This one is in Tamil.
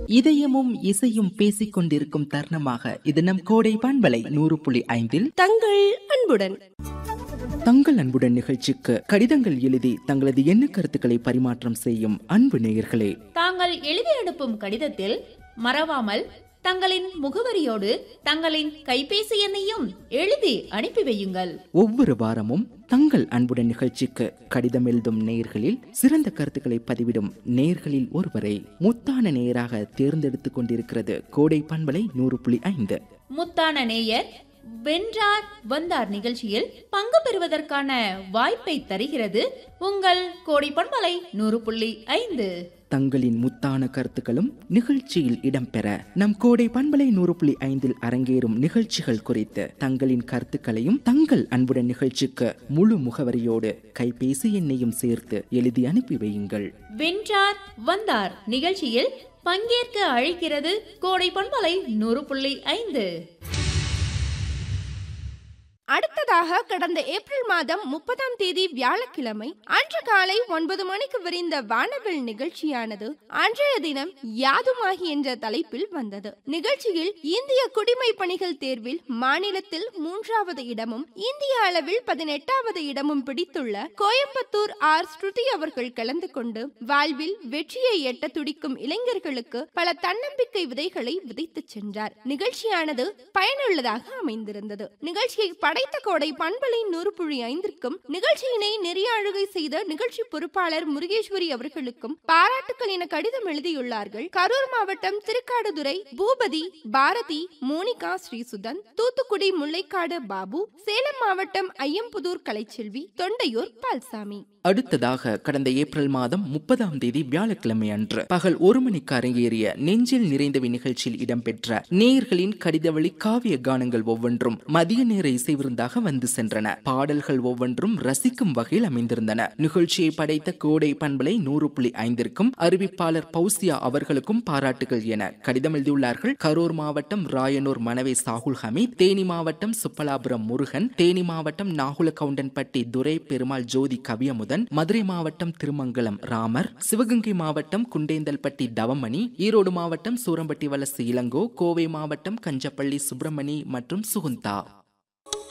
இதயமும் இசையும் பேசிக் கொண்டிருக்கும் தருணமாக இது நம் கோடை பண்பலை நூறு புள்ளி ஐந்தில் தங்கள் அன்புடன் தங்கள் அன்புடன் நிகழ்ச்சிக்கு கடிதங்கள் எழுதி தங்களது எண்ண கருத்துக்களை பரிமாற்றம் செய்யும் அன்பு நேயர்களே தாங்கள் எழுதி அனுப்பும் கடிதத்தில் மறவாமல் தங்களின் முகவரியோடு தங்களின் கைபேசி எண்ணையும் எழுதி அனுப்பி வையுங்கள் ஒவ்வொரு வாரமும் தங்கள் அன்புடன் நிகழ்ச்சிக்கு கடிதம் எழுதும் நேயர்களில் சிறந்த கருத்துக்களை பதிவிடும் நேயர்களில் ஒருவரை முத்தான நேயராக தேர்ந்தெடுத்துக் கொண்டிருக்கிறது கோடை பண்பலை நூறு புள்ளி ஐந்து முத்தான நேயர் வென்றார் வந்தார் நிகழ்ச்சியில் பங்கு பெறுவதற்கான வாய்ப்பை தருகிறது உங்கள் கோடி பண்பலை நூறு புள்ளி ஐந்து தங்களின் முத்தான கருத்துக்களும் நிகழ்ச்சியில் இடம்பெற நம் கோடை பண்பலை நூறு புள்ளி ஐந்தில் அரங்கேறும் நிகழ்ச்சிகள் குறித்து தங்களின் கருத்துக்களையும் தங்கள் அன்புடன் நிகழ்ச்சிக்கு முழு முகவரியோடு கைபேசி எண்ணையும் சேர்த்து எழுதி அனுப்பி வையுங்கள் வென்றார் வந்தார் நிகழ்ச்சியில் பங்கேற்க அழைக்கிறது கோடை பண்பலை நூறு புள்ளி ஐந்து அடுத்ததாக கடந்த ஏப்ரல் மாதம் முப்பதாம் தேதி வியாழக்கிழமை அன்று காலை ஒன்பது மணிக்கு விரிந்த வானவில் நிகழ்ச்சியானது அன்றைய தினம் யாதுமாகி என்ற தலைப்பில் வந்தது நிகழ்ச்சியில் இந்திய குடிமை பணிகள் தேர்வில் மாநிலத்தில் மூன்றாவது இடமும் இந்திய அளவில் பதினெட்டாவது இடமும் பிடித்துள்ள கோயம்புத்தூர் ஆர் ஸ்ருதி அவர்கள் கலந்து கொண்டு வாழ்வில் வெற்றியை எட்ட துடிக்கும் இளைஞர்களுக்கு பல தன்னம்பிக்கை விதைகளை விதைத்துச் சென்றார் நிகழ்ச்சியானது பயனுள்ளதாக அமைந்திருந்தது நிகழ்ச்சியை படைத்த கோடை பண்பலை நூறு புள்ளி ஐந்திற்கும் நிகழ்ச்சியினை நெறியாழுகை செய்த நிகழ்ச்சி பொறுப்பாளர் முருகேஸ்வரி அவர்களுக்கும் பாராட்டுக்கள் என கடிதம் எழுதியுள்ளார்கள் கரூர் மாவட்டம் திருக்காடுதுறை பூபதி பாரதி மோனிகா ஸ்ரீசுதன் தூத்துக்குடி முல்லைக்காடு பாபு சேலம் மாவட்டம் ஐயம்புதூர் கலைச்செல்வி தொண்டையூர் பால்சாமி அடுத்ததாக கடந்த ஏப்ரல் மாதம் முப்பதாம் தேதி வியாழக்கிழமை அன்று பகல் ஒரு மணிக்கு அரங்கேறிய நெஞ்சில் நிறைந்தவை நிகழ்ச்சியில் இடம்பெற்ற நேயர்களின் கடிதவழி காவிய கானங்கள் ஒவ்வொன்றும் மதிய நேர இசை விருந்தாக வந்து சென்றன பாடல்கள் ஒவ்வொன்றும் ரசிக்கும் வகையில் அமைந்திருந்தன நிகழ்ச்சியை படைத்த கோடை பண்பலை நூறு புள்ளி ஐந்திற்கும் அறிவிப்பாளர் பௌசியா அவர்களுக்கும் பாராட்டுகள் என கடிதம் எழுதியுள்ளார்கள் கரூர் மாவட்டம் ராயனூர் மனவே சாகுல் ஹமீத் தேனி மாவட்டம் சுப்பலாபுரம் முருகன் தேனி மாவட்டம் நாகுல கவுண்டன்பட்டி துரை பெருமாள் ஜோதி கவியமுதன் மதுரை மாவட்டம் திருமங்கலம் ராமர் சிவகங்கை மாவட்டம் குண்டேந்தல்பட்டி தவமணி ஈரோடு மாவட்டம் சூரம்பட்டி வலசு இளங்கோ கோவை மாவட்டம் கஞ்சப்பள்ளி சுப்பிரமணி மற்றும் சுகுந்தா